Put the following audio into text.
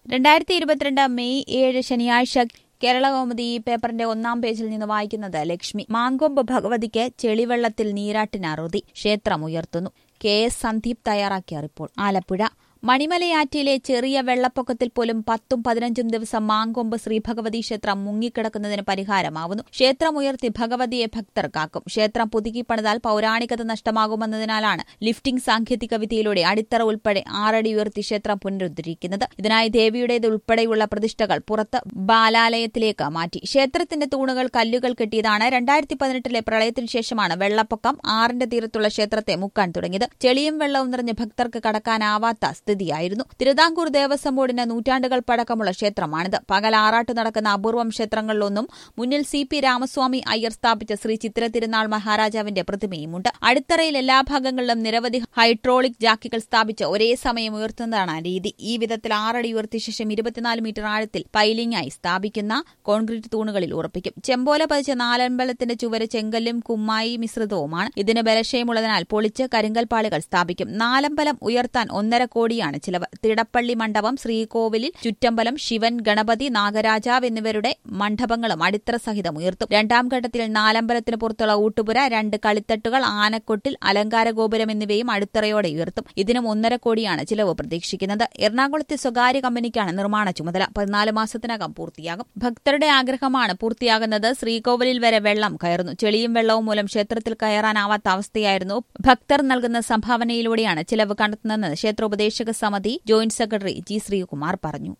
രണ്ടായിരത്തി ഇരുപത്തിരണ്ട് മെയ് ഏഴ് ശനിയാഴ്ച കേരളകൗമുദി ഈ പേപ്പറിന്റെ ഒന്നാം പേജിൽ നിന്ന് വായിക്കുന്നത് ലക്ഷ്മി മാങ്കൊമ്പ് ഭഗവതിക്ക് ചെളിവെള്ളത്തിൽ നീരാട്ടിന് അറുതി ക്ഷേത്രമുയർത്തുന്നു കെ എസ് സന്ദീപ് തയ്യാറാക്കിയ റിപ്പോർട്ട് ആലപ്പുഴ മണിമലയാറ്റിലെ ചെറിയ വെള്ളപ്പൊക്കത്തിൽ പോലും പത്തും പതിനഞ്ചും ദിവസം മാങ്കൊമ്പ് ശ്രീഭഗവതി ക്ഷേത്രം മുങ്ങിക്കിടക്കുന്നതിന് പരിഹാരമാവുന്നു ക്ഷേത്രമുയർത്തി ഭഗവതിയെ ഭക്തർ കാക്കും ക്ഷേത്രം പുതുക്കി പണിതാൽ പൌരാണികത നഷ്ടമാകുമെന്നതിനാലാണ് ലിഫ്റ്റിംഗ് സാങ്കേതിക വിദ്യയിലൂടെ അടിത്തറ ഉൾപ്പെടെ ആറടി ഉയർത്തി ക്ഷേത്രം പുനരുദ്ധരിക്കുന്നത് ഇതിനായി ദേവിയുടേത് ഉൾപ്പെടെയുള്ള പ്രതിഷ്ഠകൾ പുറത്ത് ബാലാലയത്തിലേക്ക് മാറ്റി ക്ഷേത്രത്തിന്റെ തൂണുകൾ കല്ലുകൾ കെട്ടിയതാണ് രണ്ടായിരത്തി പതിനെട്ടിലെ പ്രളയത്തിനു ശേഷമാണ് വെള്ളപ്പൊക്കം ആറിന്റെ തീരത്തുള്ള ക്ഷേത്രത്തെ മുക്കാൻ തുടങ്ങിയത് ചെളിയും വെള്ളവും നിറഞ്ഞ് ഭക്തർക്ക് കടക്കാനാവാത്ത സ്ഥിതിയായിരുന്നു തിരുവിതാംകൂർ ദേവസ്വം ബോർഡിന് നൂറ്റാണ്ടുകൾ പഴക്കമുള്ള ക്ഷേത്രമാണിത് പകൽ ആറാട്ട് നടക്കുന്ന അപൂർവം ക്ഷേത്രങ്ങളിലൊന്നും മുന്നിൽ സി പി രാമസ്വാമി അയ്യർ സ്ഥാപിച്ച ശ്രീ ചിത്ര തിരുനാൾ മഹാരാജാവിന്റെ പ്രതിമയുമുണ്ട് അടിത്തറയിൽ എല്ലാ ഭാഗങ്ങളിലും നിരവധി ഹൈഡ്രോളിക് ജാക്കികൾ സ്ഥാപിച്ച് ഒരേ സമയം ഉയർത്തുന്നതാണ് രീതി ഈ വിധത്തിൽ ആറടി ഉയർത്തിയ ശേഷം ഇരുപത്തിനാല് മീറ്റർ ആഴത്തിൽ പൈലിംഗായി സ്ഥാപിക്കുന്ന കോൺക്രീറ്റ് തൂണുകളിൽ ഉറപ്പിക്കും ചെമ്പോല പതിച്ച നാലമ്പലത്തിന്റെ ചുവര് ചെങ്കല്ലും കുമ്മായി മിശ്രിതവുമാണ് ഇതിന് ബലക്ഷയമുള്ളതിനാൽ പൊളിച്ച് കരിങ്കൽപ്പാളികൾ സ്ഥാപിക്കും നാലമ്പലം ഉയർത്താൻ ഒന്നര കോടിയാണ് ചിലവ് തിടപ്പള്ളി മണ്ഡപം ശ്രീകോവിലിൽ ചുറ്റമ്പലം ശിവൻ ഗണപതി നാഗരാജാവ് എന്നിവരുടെ മണ്ഡപങ്ങളും അടിത്തറ സഹിതം ഉയർത്തും രണ്ടാം ഘട്ടത്തിൽ നാലമ്പലത്തിന് പുറത്തുള്ള ഊട്ടുപുര രണ്ട് കളിത്തട്ടുകൾ ആനക്കൊട്ടിൽ അലങ്കാര ഗോപുരം എന്നിവയും അടിത്തറയോടെ ഉയർത്തും ഇതിനും ഒന്നര കോടിയാണ് ചിലവ് പ്രതീക്ഷിക്കുന്നത് എറണാകുളത്തെ സ്വകാര്യ കമ്പനിക്കാണ് നിർമ്മാണ ചുമതല പതിനാല് മാസത്തിനകം പൂർത്തിയാകും ഭക്തരുടെ ആഗ്രഹമാണ് പൂർത്തിയാകുന്നത് ശ്രീകോവിലിൽ വരെ വെള്ളം കയറുന്നു ചെളിയും വെള്ളവും മൂലം ക്ഷേത്രത്തിൽ കയറാനാവാത്ത അവസ്ഥയായിരുന്നു ഭക്തർ നൽകുന്ന സംഭാവനയിലൂടെയാണ് ചിലവ് കണ്ടെത്തുന്നതെന്ന് ക്ഷേത്രോപദേശക സമിതി ജോയിന്റ് സെക്രട്ടറി ജി ശ്രീകുമാർ പറഞ്ഞു